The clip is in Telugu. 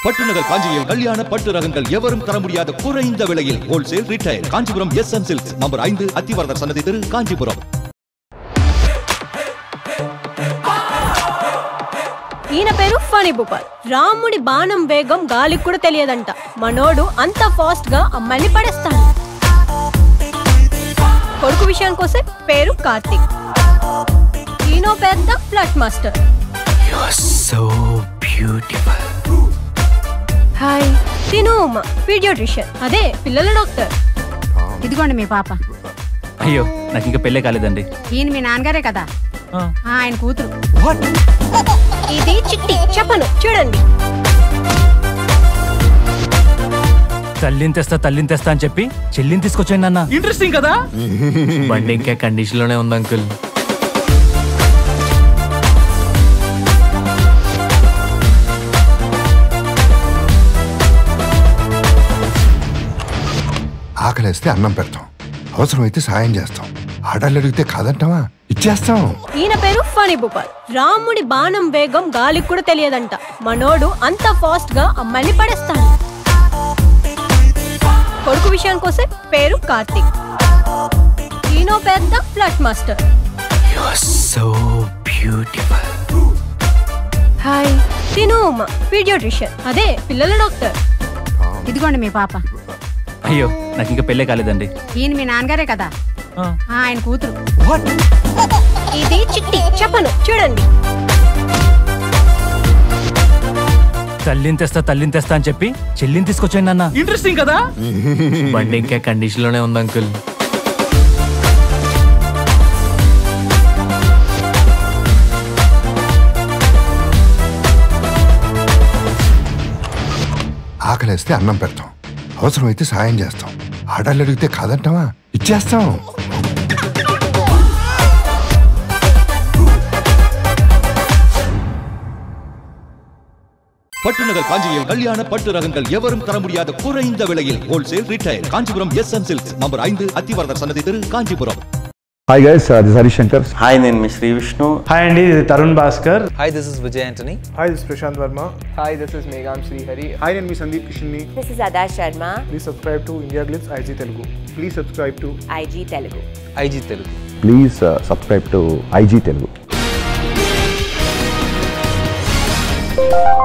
பட்டுநகர் காஞ்சியில் கல்யாண பட்டு ரகங்கள் எவரும் தர முடியாத குறைந்த விலையில் wholesale retail Kanchipuram S M silks number ஐந்து அத்திவரதர் சன்னதி தெரு காஞ்சிபுரம் ఈయన పేరు ఫణి భూపాల్ రాముడి బాణం వేగం గాలికి కూడా తెలియదంట మనోడు అంత ఫాస్ట్ గా అమ్మాయిని పడేస్తాడు కొడుకు విషయానికి వస్తే పేరు కార్తిక్ ఈయనో పెద్ద flute master so beautiful hi తిను పీడియోట్రిషియన్ అదే పిల్లల డాక్టర్ ఇదిగోండి మీ పాప అయ్యో నాకు ఇంకా పెళ్ళే కాలేదండి ఈయన మీ నాన్నగారే కదా ఆ, ఆ, ఆయన కూతురు ఇది చిట్టి చెప్పను చూడండి తల్లిని తెస్తా తల్లిని తెస్తా అని చెప్పి చెల్లిని తీసుకొచ్చాను నాన్న ఇంట్రెస్టింగ్ కదా బండి ఇంకా కండిషన్ లోనే ఉంది అంకుల్ ఆకలేస్తే అన్నం పెడతాం అవసరమైతే సాయం చేస్తాం ఆర్డర్లు అడిగితే కాదంటావా ఇచ్చేస్తాం ఈయన పేరు ఫణి భూపాల్ రాముడి బాణం వేగం గాలికి కూడా తెలియదంట మనోడు అంత ఫాస్ట్ గా అమ్మాయిని పడేస్తాడు కొడుకు విషయానికి వస్తే పేరు కార్తిక్ ఈయనో పెద్ద flute master so beautiful hi తిను పీడియోట్రిషియన్ అదే పిల్లల డాక్టర్ ఇదిగోండి మీ పాప అయ్యో నాకు ఇంకా పెళ్ళే కాలేదండి ఈయన మీ నాన్నగారే కదా ఆ, ఆ, ఆయన కూతురు ఇది చిట్టి చెప్పను చూడండి తల్లిని తెస్తా తల్లిని తెస్తా అని చెప్పి చెల్లిని తీసుకొచ్చాను నాన్న ఇంట్రెస్టింగ్ కదా బండి ఇంకా కండిషన్ లోనే ఉంది అంకుల్ ఆకలేస్తే అన్నం పెడతాం అవసరమైతే సాయం చేస్తాం ఆర్డర్లు అడిగితే కాదంటావా ఇచ్చేస్తాం பட்டுநகர் காஞ்சியில் கல்யாண பட்டு ரகங்கள் எவரும் தர முடியாத குறைந்த விலையில் wholesale retail Kanchipuram S M silks number ஐந்து அத்திவரதர் சன்னதி தெரு Kanchipuram hi guys this Harishankar hi నేను మీ శ్రీ విష్ణు హాయ్ అండి ఇది Tarun Bhaskar hi this is Vijay Antony Hi, this is Prashant Verma. Hi, this is Megham Srihari. Hi, నేను మీ సందీప్ కిషన్ని This is Ada Sharma, please subscribe to India glitz IG Telugu please subscribe to IG Telugu. IG Telugu please subscribe to IG Telugu